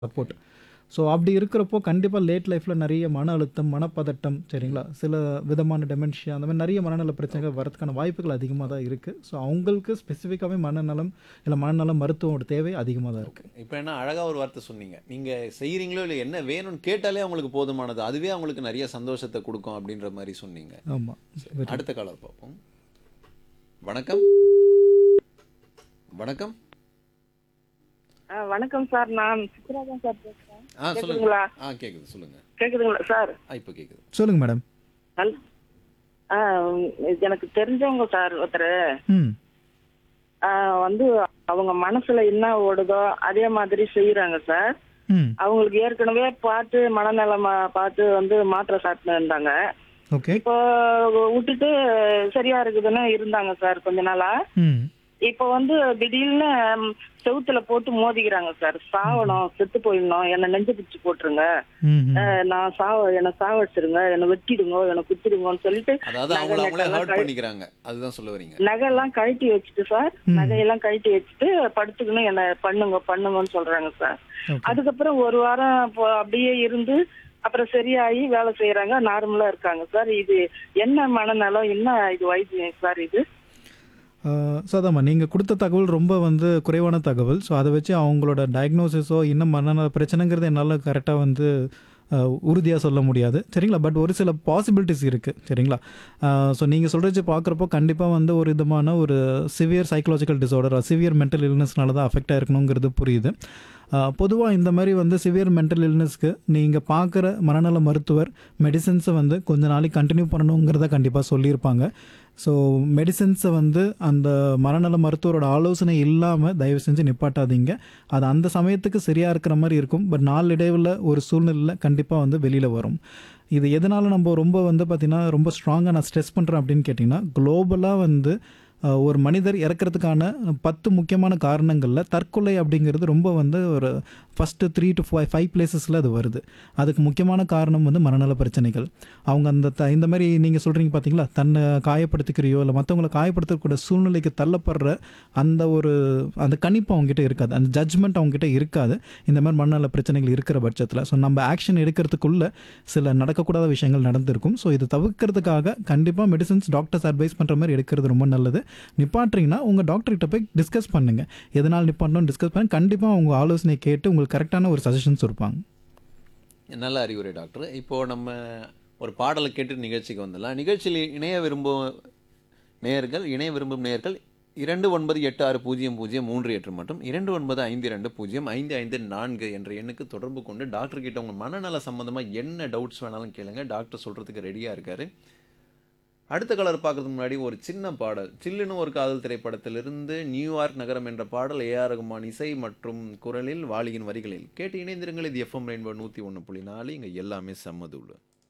Support so அப்படி இருக்கிறப்போ கண்டிப்பாக லேட் லைஃப்பில் நிறைய மன அழுத்தம் மனப்பதட்டம் சரிங்களா சில விதமான டெமென்ஷியா அந்த மாதிரி நிறைய மனநல பிரச்சனைகள் வரதுக்கான வாய்ப்புகள் அதிகமாக தான் இருக்குது ஸோ அவங்களுக்கு ஸ்பெசிஃபிக்காகவே மனநலம் இல்லை மனநல மருத்துவமோட தேவை அதிகமாக தான் இருக்குது இப்போ என்ன அழகா ஒரு வார்த்தை சொன்னீங்க நீங்க செய்றீங்களோ இல்லை என்ன வேணும்னு கேட்டாலே அவங்களுக்கு போதுமானது அதுவே அவங்களுக்கு நிறைய சந்தோஷத்தை கொடுக்கும் அப்படின்ற மாதிரி சொன்னீங்க ஆமாம் அடுத்த காலர் பார்ப்போம் வணக்கம் வணக்கம் ஆ, வணக்கம் சார் நான் சித்ரா தான் சார் பேசுறேன் ஆ சொல்லுங்க கேக்குதுங்களா ஆ கேக்குது சொல்லுங்க கேக்குதுங்களா சார் ஆ இப்போ கேக்குது சொல்லுங்க மேடம் நல் ஆ, இது எனக்கு தெரிஞ்சவங்க சார் ஒருத்தர் ம் வந்து அவங்க மனசுல என்ன ஓடுதோ அதே மாதிரி செய்யறாங்க சார் ம் அவங்களுக்கு ஏற்கனவே பார்த்து மனநலம் பார்த்து வந்து மாத்திரை சாப்பிட்டு இருந்தாங்க ஓகே இப்போ விட்டுட்டு சரியா இருக்குதுன்னு இருந்தாங்க சார் கொஞ்ச நாளா ம் இப்போ வந்து திடீர்னு ம், செவுத்துல போட்டு மோதிக்கிறாங்க சார் சாவணும் செத்து போயிடணும் என்னை நெஞ்சு பிடிச்சு போட்டுருங்க ம் ம். அஹ் நான் சாவ என்னை சாவடிச்சிருங்க என்னை வெட்டிடுங்க என்னை குத்திடுங்கன்னு சொல்லிட்டு அதாவது நகை அவங்கள அவங்களே நட்டெல்லாம் ஹர்ட் கழி- பண்ணிக்கிறாங்க அதுதான் சொல்ல வரீங்க நகையெல்லாம் கழட்டி வச்சுட்டு சார் நகையெல்லாம் கழட்டி வச்சுட்டு படுத்துக்கணும் என்ன பண்ணுங்க பண்ணுங்கன்னு சொல்றாங்க சார் Okay. அதுக்கப்புறம் ஒரு வாரம் இப்போ அப்படியே இருந்து அப்புறம் சரியாகி வேலை செய்யறாங்க நார்மலா இருக்காங்க சார் இது என்ன மனநலம் என்ன இது வைத்தியம் சார் இது ஸோ அதாம்மா நீங்கள் கொடுத்த தகவல் ரொம்ப வந்து குறைவான தகவல் ஸோ அதை வச்சு அவங்களோட டயக்னோசிஸோ இன்னும் மனநல பிரச்சனைங்கிறது என்னால் கரெக்டாக வந்து உறுதியாக சொல்ல முடியாது சரிங்களா பட் ஒரு சில பாசிபிலிட்டிஸ் இருக்குது சரிங்களா ஸோ நீங்கள் சொல்கிறச்சு பார்க்குறப்போ கண்டிப்பாக வந்து ஒரு விதமான ஒரு severe psychological disorder severe mental இல்னஸ்னால தான் அஃபெக்ட் ஆயிருக்கணுங்கிறது புரியுது பொதுவாக இந்த மாதிரி வந்து சிவியர் மென்டல் இல்னஸ்க்கு நீங்கள் பார்க்குற மனநல மருத்துவர் மெடிசன்ஸை வந்து கொஞ்ச நாளைக்கு கண்டினியூ பண்ணணுங்கிறத கண்டிப்பாக சொல்லியிருப்பாங்க ஸோ மெடிசன்ஸை வந்து அந்த மனநல மருத்துவரோட ஆலோசனை இல்லாமல் தயவு செஞ்சு நிப்பாட்டாதீங்க அது அந்த சமயத்துக்கு சரியாக இருக்கிற மாதிரி இருக்கும் பட் நாளடைவில் ஒரு சூழ்நிலையில் கண்டிப்பாக வந்து வெளியில் வரும் இது எதனால் நம்ம ரொம்ப வந்து பார்த்திங்கன்னா ரொம்ப ஸ்ட்ராங்காக நான் ஸ்ட்ரெஸ் பண்ணுறேன் அப்படின்னு கேட்டிங்கன்னா குளோபலாக வந்து அஹ், ஒரு மனிதர் இறக்கிறதுக்கான பத்து முக்கியமான காரணங்களில் தற்கொலை அப்படிங்கிறது ரொம்ப வந்து ஒரு first three to five five பிளேசஸில் அது வருது அதுக்கு முக்கியமான காரணம் வந்து மனநல பிரச்சனைகள் அவங்க அந்த த இந்த மாதிரி நீங்கள் சொல்கிறீங்க பார்த்தீங்களா தன்னை காயப்படுத்திக்கிறியோ இல்லை மற்றவங்களை காயப்படுத்தக்கூடிய சூழ்நிலைக்கு தள்ளப்படுற அந்த ஒரு அந்த கணிப்பு அவங்ககிட்ட இருக்காது அந்த ஜட்ஜ்மெண்ட் அவங்ககிட்ட இருக்காது இந்த மாதிரி மனநல பிரச்சனைகள் இருக்கிற பட்சத்தில் ஸோ நம்ம ஆக்ஷன் எடுக்கிறதுக்குள்ள சில நடக்கக்கூடாத விஷயங்கள் நடந்திருக்கும் ஸோ இதை தவிர்க்கிறதுக்காக கண்டிப்பாக மெடிசன்ஸ் டாக்டர்ஸ் அட்வைஸ் பண்ணுற மாதிரி எடுக்கிறது ரொம்ப நல்லது நிப்பாட்டுறீங்கன்னா உங்கள் டாக்டர்கிட்ட போய் டிஸ்கஸ் பண்ணுங்கள் எதனால் நிப்பாட்டணும் டிஸ்கஸ் பண்ணி கண்டிப்பாக அவங்க ஆலோசனை கேட்டு உங்களுக்கு கரெக்டான ஒரு சஜஷன்ஸ் இருப்பாங்க நல்ல அறிவுரை டாக்டர் இப்போ நம்ம ஒரு பாடலை கேட்டு நிகழ்ச்சிக்கு வந்துடலாம் நிகழ்ச்சியில் இணைய விரும்பும் நேயர்கள் இணைய விரும்பும் நேயர்கள் இரண்டு ஒன்பது எட்டு ஆறு பூஜ்ஜியம் பூஜ்ஜியம் மூன்று எட்டு மற்றும் இரண்டு ஒன்பது ஐந்து இரண்டு பூஜ்ஜியம் ஐந்து ஐந்து நான்கு என்ற எண்ணுக்கு தொடர்பு கொண்டு டாக்டர் கிட்ட உங்கள் மனநல சம்மந்தமாக என்ன டவுட்ஸ் வேணாலும் கேளுங்க டாக்டர் சொல்கிறதுக்கு ரெடியாக இருக்காரு அடுத்த கலர் பார்க்கறதுக்கு முன்னாடி ஒரு சின்ன பாடல் சில்லுன்னு ஒரு காதல் திரைப்படத்திலிருந்து நியூயார்க் நகரம் என்ற பாடல் ஏஆர் ரகுமான் இசை மற்றும் குரலில் வாலியின் வரிகளில் கேட்டு இணைந்திருங்கள் இது எஃப்எம் ரெயின்போ நூற்றி ஒன்று புள்ளி நாலு இங்கே எல்லாமே செம்மதுள்ளு